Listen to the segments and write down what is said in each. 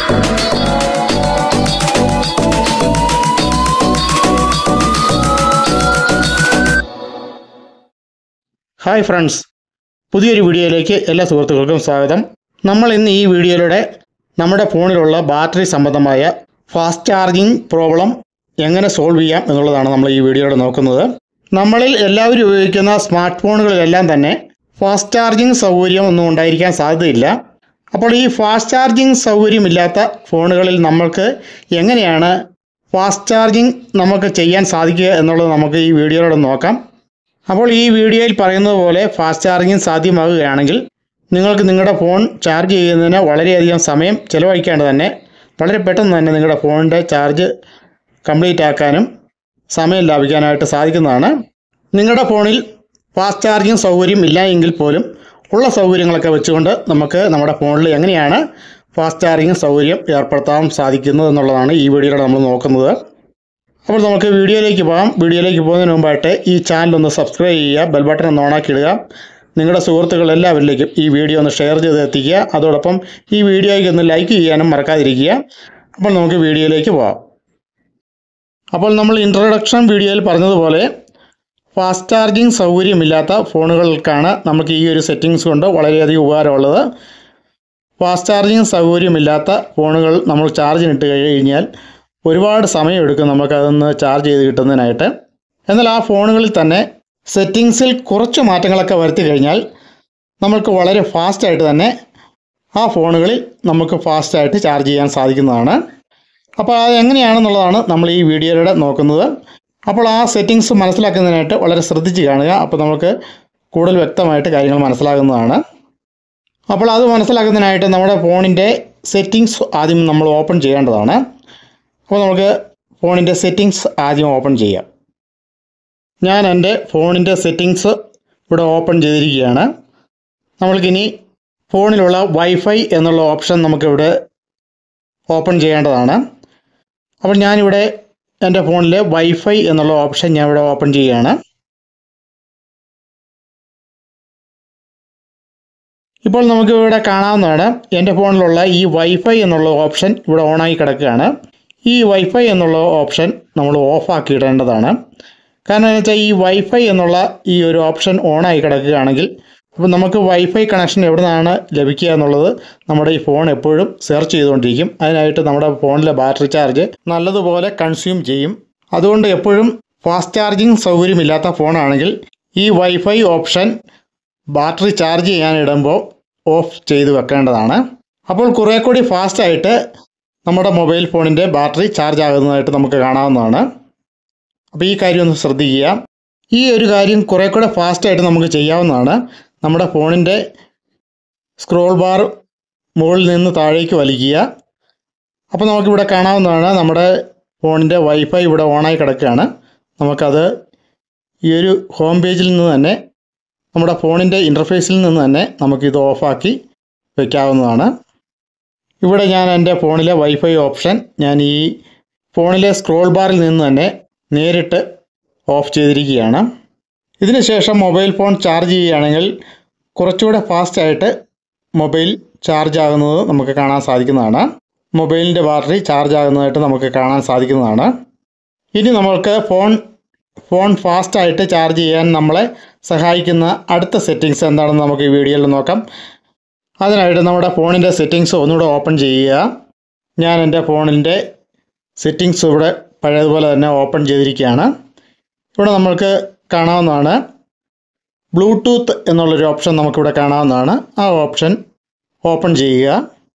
hi friends പുതിയൊരു വീഡിയോയിലേക്ക് എല്ലാ സുഹൃത്തുക്കൾക്കും സ്വാഗതം നമ്മൾ ഇന്ന് ഈ വീഡിയോയിലൂടെ നമ്മുടെ ഫോണിലുള്ള ബാറ്ററി സംബന്ധമായ ഫാസ്റ്റ് ചാർജിങ് പ്രോബ്ലം എങ്ങനെ സോൾവ് ചെയ്യാം എന്നുള്ളതാണ് നമ്മൾ ഈ വീഡിയോയിലൂടെ നോക്കുന്നത് നമ്മളിൽ എല്ലാവരും ഉപയോഗിക്കുന്ന സ്മാർട്ട് ഫോണുകളിലെല്ലാം തന്നെ ഫാസ്റ്റ് ചാർജിങ് സൗകര്യം ഒന്നും ഉണ്ടായിരിക്കാൻ സാധ്യതയില്ല അപ്പോൾ ഈ ഫാസ്റ്റ് ചാർജിങ് സൗകര്യമില്ലാത്ത ഫോണുകളിൽ നമ്മൾക്ക് എങ്ങനെയാണ് ഫാസ്റ്റ് ചാർജിങ് നമുക്ക് ചെയ്യാൻ സാധിക്കുക എന്നുള്ളത് നമുക്ക് ഈ വീഡിയോയിലൂടെ നോക്കാം അപ്പോൾ ഈ വീഡിയോയിൽ പറയുന്നത് പോലെ ഫാസ്റ്റ് ചാർജിങ് സാധ്യമാകുകയാണെങ്കിൽ നിങ്ങൾക്ക് നിങ്ങളുടെ ഫോൺ ചാർജ് ചെയ്യുന്നതിന് വളരെയധികം സമയം ചിലവഴിക്കാണ്ട് തന്നെ വളരെ പെട്ടെന്ന് തന്നെ നിങ്ങളുടെ ഫോണിൻ്റെ ചാർജ് കംപ്ലീറ്റ് ആക്കാനും സമയം ലാഭിക്കാനായിട്ട് സാധിക്കുന്നതാണ് നിങ്ങളുടെ ഫോണിൽ ഫാസ്റ്റ് ചാർജിങ് സൗകര്യം ഇല്ല എങ്കിൽ പോലും ഉള്ള സൗകര്യങ്ങളൊക്കെ വെച്ചുകൊണ്ട് നമുക്ക് നമ്മുടെ ഫോണിൽ എങ്ങനെയാണ് ഫാസ്റ്റ് ചാർജിങ് സൗകര്യം ഏർപ്പെടുത്താൻ സാധിക്കുന്നത് എന്നുള്ളതാണ് ഈ വീഡിയോയിലൂടെ നമ്മൾ നോക്കുന്നത് അപ്പോൾ നമുക്ക് വീഡിയോയിലേക്ക് പോകാം വീഡിയോയിലേക്ക് പോകുന്നതിന് മുമ്പായിട്ട് ഈ ചാനൽ ഒന്ന് സബ്സ്ക്രൈബ് ചെയ്യുക ബെൽ ബട്ടൺ ഒന്ന് ഓണാക്കി ഇടുക നിങ്ങളുടെ സുഹൃത്തുക്കൾ എല്ലാവരിലേക്കും ഈ വീഡിയോ ഒന്ന് ഷെയർ ചെയ്ത് എത്തിക്കുക അതോടൊപ്പം ഈ വീഡിയോയ്ക്ക് ഒന്ന് ലൈക്ക് ചെയ്യാനും മറക്കാതിരിക്കുക അപ്പോൾ നമുക്ക് വീഡിയോയിലേക്ക് പോകാം അപ്പോൾ നമ്മൾ ഇൻട്രൊഡക്ഷൻ വീഡിയോയിൽ പറഞ്ഞതുപോലെ ഫാസ്റ്റ് ചാർജിങ് സൗകര്യമില്ലാത്ത ഫോണുകൾക്കാണ് നമുക്ക് ഈ ഒരു സെറ്റിങ്സ് കൊണ്ട് വളരെയധികം ഉപകാരമുള്ളത് ഫാസ്റ്റ് ചാർജിങ് സൗകര്യമില്ലാത്ത ഫോണുകൾ നമ്മൾ ചാർജിനിട്ട് കഴിഞ്ഞാൽ ഒരുപാട് സമയമെടുക്കും നമുക്കതൊന്ന് ചാർജ് ചെയ്ത് കിട്ടുന്നതിനായിട്ട് എന്നാൽ ആ ഫോണുകളിൽ തന്നെ സെറ്റിങ്സിൽ കുറച്ച് മാറ്റങ്ങളൊക്കെ വരുത്തി കഴിഞ്ഞാൽ നമുക്ക് വളരെ ഫാസ്റ്റായിട്ട് തന്നെ ആ ഫോണുകളിൽ നമുക്ക് ഫാസ്റ്റായിട്ട് ചാർജ് ചെയ്യാൻ സാധിക്കുന്നതാണ് അപ്പോൾ അത് എങ്ങനെയാണെന്നുള്ളതാണ് നമ്മൾ ഈ വീഡിയോയിലൂടെ നോക്കുന്നത് അപ്പോൾ ആ സെറ്റിങ്സ് മനസ്സിലാക്കുന്നതിനായിട്ട് വളരെ ശ്രദ്ധിച്ച് കാണുക അപ്പോൾ നമുക്ക് കൂടുതൽ വ്യക്തമായിട്ട് കാര്യങ്ങൾ മനസ്സിലാകുന്നതാണ് അപ്പോൾ അത് മനസ്സിലാക്കുന്നതിനായിട്ട് നമ്മുടെ ഫോണിൻ്റെ സെറ്റിങ്സ് ആദ്യം നമ്മൾ ഓപ്പൺ ചെയ്യേണ്ടതാണ് അപ്പോൾ നമുക്ക് ഫോണിൻ്റെ സെറ്റിങ്സ് ആദ്യം ഓപ്പൺ ചെയ്യാം ഞാൻ എൻ്റെ ഫോണിൻ്റെ സെറ്റിങ്സ് ഇവിടെ ഓപ്പൺ ചെയ്തിരിക്കുകയാണ് നമ്മൾക്കിനി ഫോണിലുള്ള വൈഫൈ എന്നുള്ള ഓപ്ഷൻ നമുക്കിവിടെ ഓപ്പൺ ചെയ്യേണ്ടതാണ് അപ്പോൾ ഞാനിവിടെ എൻ്റെ ഫോണിലെ വൈഫൈ എന്നുള്ള ഓപ്ഷൻ ഞാൻ ഇവിടെ ഓപ്പൺ ചെയ്യുകയാണ് ഇപ്പോൾ നമുക്ക് ഇവിടെ കാണാവുന്നതാണ് എൻ്റെ ഫോണിലുള്ള ഈ വൈഫൈ എന്നുള്ള ഓപ്ഷൻ ഇവിടെ ഓണായി കിടക്കുകയാണ് ഈ വൈഫൈ എന്നുള്ള ഓപ്ഷൻ നമ്മൾ ഓഫാക്കി ഇടേണ്ടതാണ് കാരണം എന്ന് വെച്ചാൽ ഈ വൈഫൈ എന്നുള്ള ഈ ഒരു ഓപ്ഷൻ ഓണായി കിടക്കുകയാണെങ്കിൽ അപ്പോൾ നമുക്ക് വൈഫൈ കണക്ഷൻ എവിടെ നിന്നാണ് ലഭിക്കുക എന്നുള്ളത് നമ്മുടെ ഈ ഫോൺ എപ്പോഴും സെർച്ച് ചെയ്തുകൊണ്ടിരിക്കും അതിനായിട്ട് നമ്മുടെ ഫോണിലെ ബാറ്ററി ചാർജ് നല്ലതുപോലെ കൺസ്യൂം ചെയ്യും അതുകൊണ്ട് എപ്പോഴും ഫാസ്റ്റ് ചാർജിങ് സൗകര്യമില്ലാത്ത ഫോണാണെങ്കിൽ ഈ വൈഫൈ ഓപ്ഷൻ ബാറ്ററി ചാർജ് ചെയ്യാനിടുമ്പോൾ ഓഫ് ചെയ്ത് വെക്കേണ്ടതാണ് അപ്പോൾ കുറേ കൂടി ഫാസ്റ്റായിട്ട് നമ്മുടെ മൊബൈൽ ഫോണിൻ്റെ ബാറ്ററി ചാർജ് ആകുന്നതായിട്ട് നമുക്ക് കാണാവുന്നതാണ് അപ്പോൾ ഈ കാര്യം ഒന്ന് ശ്രദ്ധിക്കുക ഈ ഒരു കാര്യം കുറേ കൂടെ ഫാസ്റ്റായിട്ട് നമുക്ക് ചെയ്യാവുന്നതാണ് നമ്മുടെ ഫോണിൻ്റെ സ്ക്രോൾ ബാർ മുകളിൽ നിന്ന് താഴേക്ക് വലിക്കുക അപ്പോൾ നമുക്കിവിടെ കാണാവുന്നതാണ് നമ്മുടെ ഫോണിൻ്റെ വൈഫൈ ഇവിടെ ഓണായി കിടക്കുകയാണ് നമുക്കത് ഈ ഒരു ഹോം പേജിൽ നിന്ന് തന്നെ നമ്മുടെ ഫോണിൻ്റെ ഇൻ്റർഫേസിൽ നിന്ന് തന്നെ നമുക്കിത് ഓഫാക്കി വയ്ക്കാവുന്നതാണ് ഇവിടെ ഞാൻ എൻ്റെ ഫോണിലെ വൈഫൈ ഓപ്ഷൻ ഞാൻ ഈ ഫോണിലെ സ്ക്രോൾ ബാറിൽ നിന്ന് തന്നെ നേരിട്ട് ഓഫ് ചെയ്തിരിക്കുകയാണ് ഇതിന് ശേഷം മൊബൈൽ ഫോൺ ചാർജ് ചെയ്യുകയാണെങ്കിൽ കുറച്ചുകൂടെ ഫാസ്റ്റായിട്ട് മൊബൈൽ ചാർജ് ആകുന്നത് നമുക്ക് കാണാൻ സാധിക്കുന്നതാണ് മൊബൈലിൻ്റെ ബാറ്ററി ചാർജ് ആകുന്നതായിട്ട് നമുക്ക് കാണാൻ സാധിക്കുന്നതാണ് ഇനി നമ്മൾക്ക് ഫോൺ ഫോൺ ഫാസ്റ്റായിട്ട് ചാർജ് ചെയ്യാൻ നമ്മളെ സഹായിക്കുന്ന അടുത്ത സെറ്റിങ്സ് എന്താണെന്ന് നമുക്ക് ഈ വീഡിയോയിൽ നോക്കാം അതിനായിട്ട് നമ്മുടെ ഫോണിൻ്റെ സെറ്റിങ്സ് ഒന്നുകൂടെ ഓപ്പൺ ചെയ്യുക ഞാൻ എൻ്റെ ഫോണിൻ്റെ സെറ്റിങ്സ് ഇവിടെ പഴയതുപോലെ തന്നെ ഓപ്പൺ ചെയ്തിരിക്കുകയാണ് ഇവിടെ നമ്മൾക്ക് കാണാവുന്നതാണ് ബ്ലൂടൂത്ത് എന്നുള്ളൊരു ഓപ്ഷൻ നമുക്കിവിടെ കാണാവുന്നതാണ് ആ ഓപ്ഷൻ ഓപ്പൺ ചെയ്യുക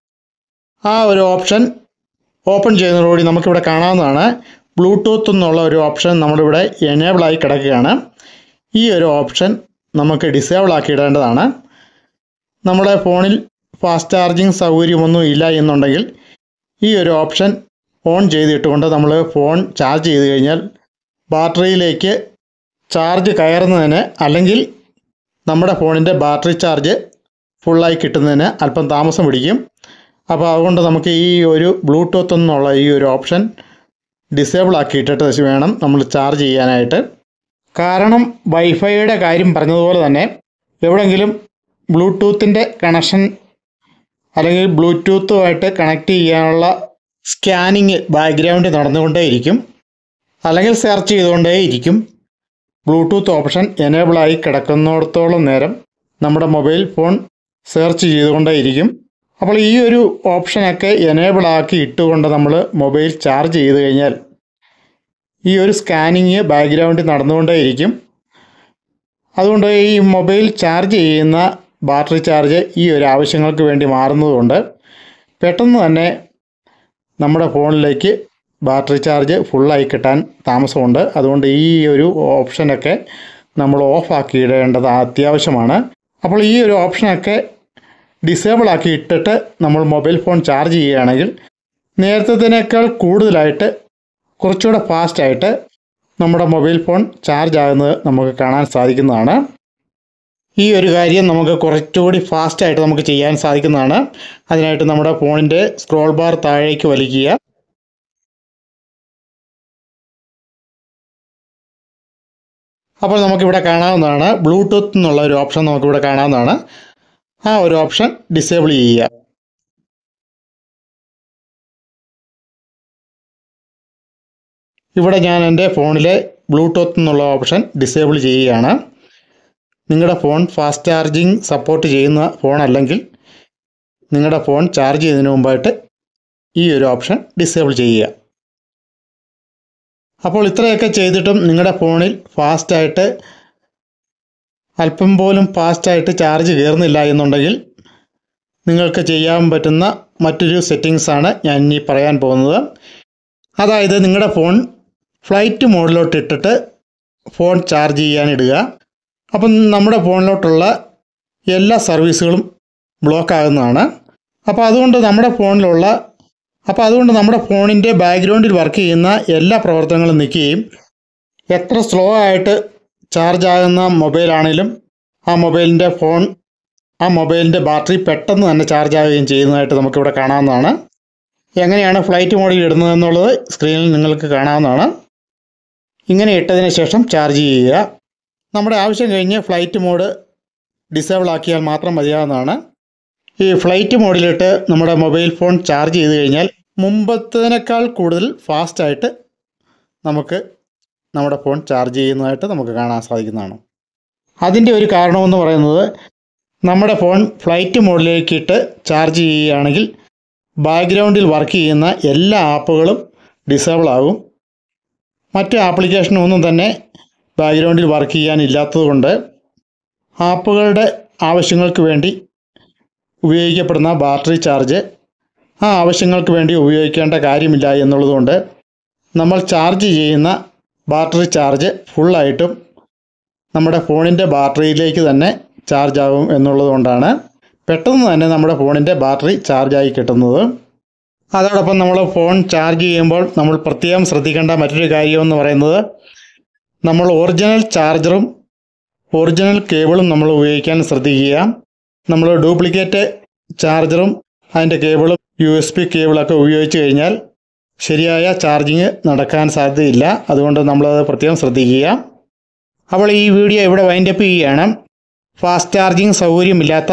ആ ഒരു ഓപ്ഷൻ ഓപ്പൺ ചെയ്യുന്നതോടുകൂടി നമുക്കിവിടെ കാണാവുന്നതാണ് ബ്ലൂടൂത്ത് എന്നുള്ള ഒരു ഓപ്ഷൻ നമ്മളിവിടെ എനേബിളായി കിടക്കുകയാണ് ഈ ഒരു ഓപ്ഷൻ നമുക്ക് ഡിസേബിൾ ആക്കി ഇടേണ്ടതാണ് നമ്മുടെ ഫോണിൽ ഫാസ്റ്റ് ചാർജിങ് സൗകര്യമൊന്നും ഇല്ല എന്നുണ്ടെങ്കിൽ ഈ ഒരു ഓപ്ഷൻ ഓൺ ചെയ്തിട്ടുകൊണ്ട് നമ്മൾ ഫോൺ ചാർജ് ചെയ്ത് കഴിഞ്ഞാൽ ബാറ്ററിയിലേക്ക് ചാർജ് കയറുന്നതിന് അല്ലെങ്കിൽ നമ്മുടെ ഫോണിൻ്റെ ബാറ്ററി ചാർജ് ഫുള്ളായി കിട്ടുന്നതിന് അല്പം താമസം പിടിക്കും അപ്പോൾ അതുകൊണ്ട് നമുക്ക് ഈ ഒരു ബ്ലൂടൂത്ത് എന്നുള്ള ഈ ഒരു ഓപ്ഷൻ ഡിസേബിൾ ആക്കിയിട്ടിട്ട് വേണം നമ്മൾ ചാർജ് ചെയ്യാനായിട്ട് കാരണം വൈഫൈയുടെ കാര്യം പറഞ്ഞതുപോലെ തന്നെ എവിടെയെങ്കിലും ബ്ലൂടൂത്തിൻ്റെ കണക്ഷൻ അല്ലെങ്കിൽ ബ്ലൂടൂത്തുമായിട്ട് കണക്ട് ചെയ്യാനുള്ള സ്കാനിങ് ബാക്ക്ഗ്രൗണ്ടിൽ നടന്നുകൊണ്ടേയിരിക്കും അല്ലെങ്കിൽ സെർച്ച് ചെയ്തുകൊണ്ടേയിരിക്കും ബ്ലൂടൂത്ത് ഓപ്ഷൻ എനേബിളായി കിടക്കുന്നിടത്തോളം നേരം നമ്മുടെ മൊബൈൽ ഫോൺ സെർച്ച് ചെയ്തുകൊണ്ടേയിരിക്കും അപ്പോൾ ഈ ഒരു ഓപ്ഷനൊക്കെ എനേബിൾ ആക്കി ഇട്ടുകൊണ്ട് നമ്മൾ മൊബൈൽ ചാർജ് ചെയ്ത് കഴിഞ്ഞാൽ ഈ ഒരു സ്കാനിങ് ബാക്ക്ഗ്രൗണ്ടിൽ നടന്നുകൊണ്ടേയിരിക്കും അതുകൊണ്ട് ഈ മൊബൈൽ ചാർജ് ചെയ്യുന്ന ബാറ്ററി ചാർജ് ഈ ഒരു ആവശ്യങ്ങൾക്ക് വേണ്ടി മാറുന്നതുകൊണ്ട് പെട്ടെന്ന് തന്നെ നമ്മുടെ ഫോണിലേക്ക് ബാറ്ററി ചാർജ് ഫുള്ളായി കിട്ടാൻ താമസമുണ്ട് അതുകൊണ്ട് ഈ ഒരു ഓപ്ഷനൊക്കെ നമ്മൾ ഓഫാക്കി ഇടേണ്ടത് അത്യാവശ്യമാണ് അപ്പോൾ ഈ ഒരു ഓപ്ഷനൊക്കെ ഡിസേബിൾ ആക്കി ഇട്ടിട്ട് നമ്മൾ മൊബൈൽ ഫോൺ ചാർജ് ചെയ്യുകയാണെങ്കിൽ നേരത്തേതിനേക്കാൾ കൂടുതലായിട്ട് കുറച്ചുകൂടെ ഫാസ്റ്റായിട്ട് നമ്മുടെ മൊബൈൽ ഫോൺ ചാർജ് ആകുന്നത് നമുക്ക് കാണാൻ സാധിക്കുന്നതാണ് ഈ ഒരു കാര്യം നമുക്ക് കുറച്ചുകൂടി ഫാസ്റ്റായിട്ട് നമുക്ക് ചെയ്യാൻ സാധിക്കുന്നതാണ് അതിനായിട്ട് നമ്മുടെ ഫോണിൻ്റെ സ്ക്രോൾ ബാർ താഴേക്ക് വലിക്കുക അപ്പോൾ നമുക്കിവിടെ കാണാവുന്നതാണ് ബ്ലൂടൂത്ത് എന്നുള്ള ഒരു ഓപ്ഷൻ നമുക്കിവിടെ കാണാവുന്നതാണ് ആ ഒരു ഓപ്ഷൻ ഡിസേബിൾ ചെയ്യുക ഇവിടെ ഞാൻ എൻ്റെ ഫോണിലെ ബ്ലൂടൂത്ത് എന്നുള്ള ഓപ്ഷൻ ഡിസേബിൾ ചെയ്യുകയാണ് നിങ്ങളുടെ ഫോൺ ഫാസ്റ്റ് ചാർജിങ് സപ്പോർട്ട് ചെയ്യുന്ന ഫോൺ അല്ലെങ്കിൽ നിങ്ങളുടെ ഫോൺ ചാർജ് ചെയ്യുന്നതിന് മുമ്പായിട്ട് ഈ ഒരു ഓപ്ഷൻ ഡിസേബിൾ ചെയ്യുക അപ്പോൾ ഇത്രയൊക്കെ ചെയ്തിട്ടും നിങ്ങളുടെ ഫോണിൽ ഫാസ്റ്റായിട്ട് അല്പം പോലും ഫാസ്റ്റായിട്ട് ചാർജ് കയറുന്നില്ല എന്നുണ്ടെങ്കിൽ നിങ്ങൾക്ക് ചെയ്യാൻ പറ്റുന്ന മറ്റൊരു സെറ്റിങ്സ് ആണ് ഞാൻ ഇനി പറയാൻ പോകുന്നത് അതായത് നിങ്ങളുടെ ഫോൺ ഫ്ലൈറ്റ് മോഡിലോട്ട് ഇട്ടിട്ട് ഫോൺ ചാർജ് ചെയ്യാൻ ഇടുക അപ്പം നമ്മുടെ ഫോണിലോട്ടുള്ള എല്ലാ സർവീസുകളും ബ്ലോക്ക് ആകുന്നതാണ് അപ്പോൾ അതുകൊണ്ട് നമ്മുടെ ഫോണിലുള്ള അപ്പോൾ അതുകൊണ്ട് നമ്മുടെ ഫോണിൻ്റെ ബാക്ക്ഗ്രൗണ്ടിൽ വർക്ക് ചെയ്യുന്ന എല്ലാ പ്രവർത്തനങ്ങളും നിൽക്കുകയും എത്ര സ്ലോ ആയിട്ട് ചാർജ് ആകുന്ന മൊബൈലാണെങ്കിലും ആ മൊബൈലിൻ്റെ ഫോൺ ആ മൊബൈലിൻ്റെ ബാറ്ററി പെട്ടെന്ന് തന്നെ ചാർജ് ആകുകയും ചെയ്യുന്നതായിട്ട് നമുക്കിവിടെ കാണാവുന്നതാണ് എങ്ങനെയാണ് ഫ്ലൈറ്റ് മോഡിൽ ഇടുന്നത് എന്നുള്ളത് സ്ക്രീനിൽ നിങ്ങൾക്ക് കാണാവുന്നതാണ് ഇങ്ങനെ ഇട്ടതിന് ശേഷം ചാർജ് ചെയ്യുക നമ്മുടെ ആവശ്യം കഴിഞ്ഞ് ഫ്ലൈറ്റ് മോഡ് ഡിസേബിൾ ആക്കിയാൽ മാത്രം മതിയാവുന്നതാണ് ഈ ഫ്ലൈറ്റ് മോഡിലിട്ട് നമ്മുടെ മൊബൈൽ ഫോൺ ചാർജ് ചെയ്ത് കഴിഞ്ഞാൽ മുമ്പത്തേനേക്കാൾ കൂടുതൽ ഫാസ്റ്റായിട്ട് നമുക്ക് നമ്മുടെ ഫോൺ ചാർജ് ചെയ്യുന്നതായിട്ട് നമുക്ക് കാണാൻ സാധിക്കുന്നതാണ് അതിൻ്റെ ഒരു കാരണമെന്ന് പറയുന്നത് നമ്മുടെ ഫോൺ ഫ്ലൈറ്റ് മോഡിലേക്ക് ഇട്ട് ചാർജ് ചെയ്യുകയാണെങ്കിൽ ബാക്ക്ഗ്രൗണ്ടിൽ വർക്ക് ചെയ്യുന്ന എല്ലാ ആപ്പുകളും ഡിസേബിൾ ആകും മറ്റ് ആപ്ലിക്കേഷനൊന്നും തന്നെ ബാക്ക്ഗ്രൗണ്ടിൽ വർക്ക് ചെയ്യാനില്ലാത്തതുകൊണ്ട് ആപ്പുകളുടെ ആവശ്യങ്ങൾക്ക് വേണ്ടി ഉപയോഗിക്കപ്പെടുന്ന ബാറ്ററി ചാർജ് ആ ആവശ്യങ്ങൾക്ക് വേണ്ടി ഉപയോഗിക്കേണ്ട കാര്യമില്ല എന്നുള്ളതുകൊണ്ട് നമ്മൾ ചാർജ് ചെയ്യുന്ന ബാറ്ററി ചാർജ് ഫുള്ളായിട്ടും നമ്മുടെ ഫോണിൻ്റെ ബാറ്ററിയിലേക്ക് തന്നെ ചാർജ് ആകും എന്നുള്ളതുകൊണ്ടാണ് പെട്ടെന്ന് തന്നെ നമ്മുടെ ഫോണിൻ്റെ ബാറ്ററി ചാർജായി കിട്ടുന്നത് അതോടൊപ്പം നമ്മൾ ഫോൺ ചാർജ് ചെയ്യുമ്പോൾ നമ്മൾ പ്രത്യേകം ശ്രദ്ധിക്കേണ്ട മറ്റൊരു കാര്യമെന്ന് പറയുന്നത് നമ്മൾ ഒറിജിനൽ ചാർജറും ഒറിജിനൽ കേബിളും നമ്മൾ ഉപയോഗിക്കാൻ ശ്രദ്ധിക്കുക നമ്മൾ ഡ്യൂപ്ലിക്കേറ്റ് ചാർജറും അതിൻ്റെ കേബിളും യു എസ് പി കേബിളൊക്കെ ഉപയോഗിച്ച് കഴിഞ്ഞാൽ ശരിയായ ചാർജിങ് നടക്കാൻ സാധ്യതയില്ല അതുകൊണ്ട് നമ്മളത് പ്രത്യേകം ശ്രദ്ധിക്കുക അപ്പോൾ ഈ വീഡിയോ ഇവിടെ വൈൻഡപ്പ് ചെയ്യുകയാണ് ഫാസ്റ്റ് ചാർജിങ് സൗകര്യമില്ലാത്ത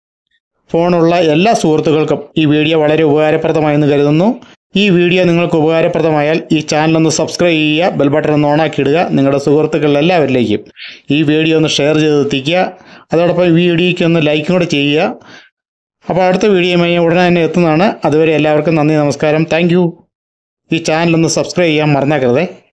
ഫോണുള്ള എല്ലാ സുഹൃത്തുക്കൾക്കും ഈ വീഡിയോ വളരെ ഉപകാരപ്രദമായെന്ന് കരുതുന്നു ഈ വീഡിയോ നിങ്ങൾക്ക് ഉപകാരപ്രദമായാൽ ഈ ചാനൽ ഒന്ന് സബ്സ്ക്രൈബ് ചെയ്യുക ബെൽ ബട്ടൺ ഒന്ന് ഓണാക്കി ഇടുക നിങ്ങളുടെ സുഹൃത്തുക്കൾ എല്ലാവരിലേക്കും ഈ വീഡിയോ ഒന്ന് ഷെയർ ചെയ്ത് എത്തിക്കുക അതോടൊപ്പം ഈ വീഡിയോയ്ക്ക് ഒന്ന് ലൈക്കും കൂടെ ചെയ്യുക അപ്പോൾ അടുത്ത വീഡിയോയുമായി ഉടനെ തന്നെ എത്തുന്നതാണ് അതുവരെ എല്ലാവർക്കും നന്ദി നമസ്കാരം താങ്ക് ഈ ചാനൽ ഒന്ന് സബ്സ്ക്രൈബ് ചെയ്യാൻ മറന്നേക്കരുതേ